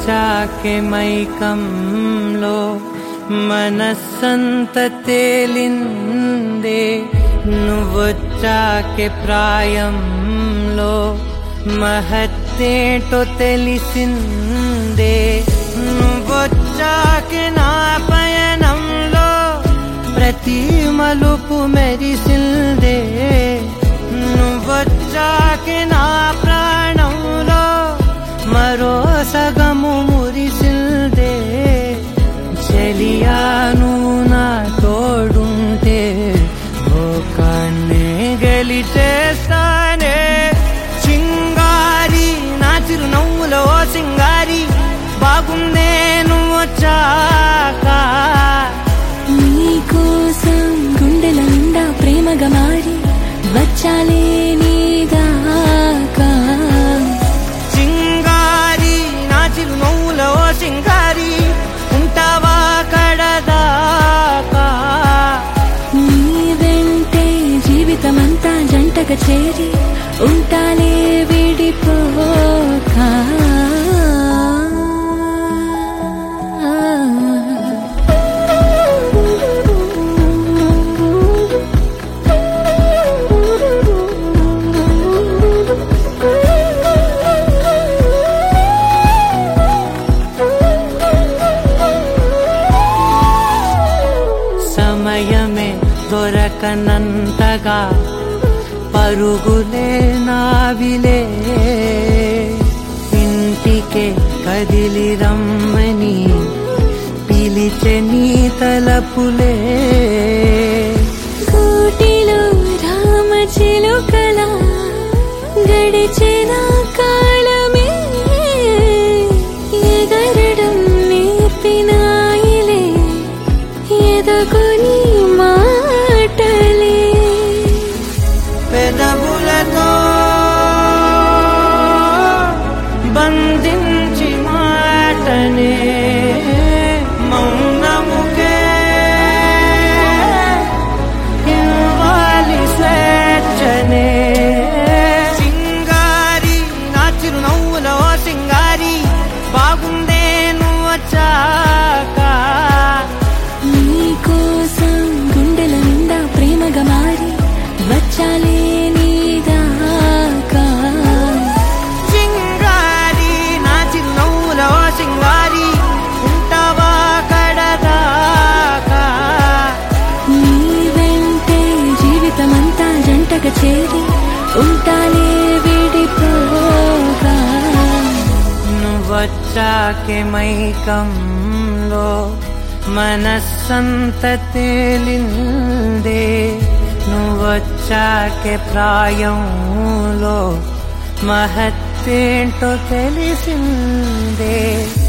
వచ్చాకే మైకంలో మనస్సంత తేలిందే నువ్వొచ్చాకే ప్రాయంలో మహత్తేటో తెలిసిందే నువ్వొచ్చాకే నా పయనంలో ప్రతి మలుపు మెరిసిందే నువ్వొచ్చాకే నా ప్రాణంలో మరో సగము మురిసిందే చెలియాను నా తోడుంటే లోకాన్నే గెలిచేస్తానే చింగారి నా చిరునవ్వులో ఓ సింగారి బాగుందే నువ్వు వచ్చాక నీకోసం గుండెల నిండా ప్రేమగా మారి వచ్చాలే నీదాకా చింగారి నా చిరునవ్వులో ఓ సింగారి ఉంటావా కడదాకా నీ వెంటే జీవితమంతా జంటగా చేరి ఉంటాలే విడిపోక సమయమే దొరకనంతగా పరుగులే నావిలే ఇంటికే కదిలి రమ్మని పిలిచె నీ తలపులే కోటిలో రామ చిలుకల గడిచిన కాలమే ఎగరడం నేర్పినాయిలే ఎదగొని మాటలే పెదవులతో బంధించి మాటనే మౌనముకే ఇవ్వాలి స్వేచ్ఛనే సింగారి నా చిరునవ్వులో ఓ సింగారి బాగుందే నువ్వు వచ్చాక నీకోసం గుండెల నిండా ప్రేమగా మారి వచ్చాలే నీదాకా సింగారి నా చిరునవ్వులో ఓ సింగారి ఉంటావా కడదాకా నీ వెంటే జీవితమంతా జంటగా చేరి ఉంటాలే విడిపోగా నువ్వొచ్చాకే మైకంలో మనస్సంత తేలిందే నువ్వొచ్చాకే ప్రాయంలో మహత్తేంటో తెలిసిందే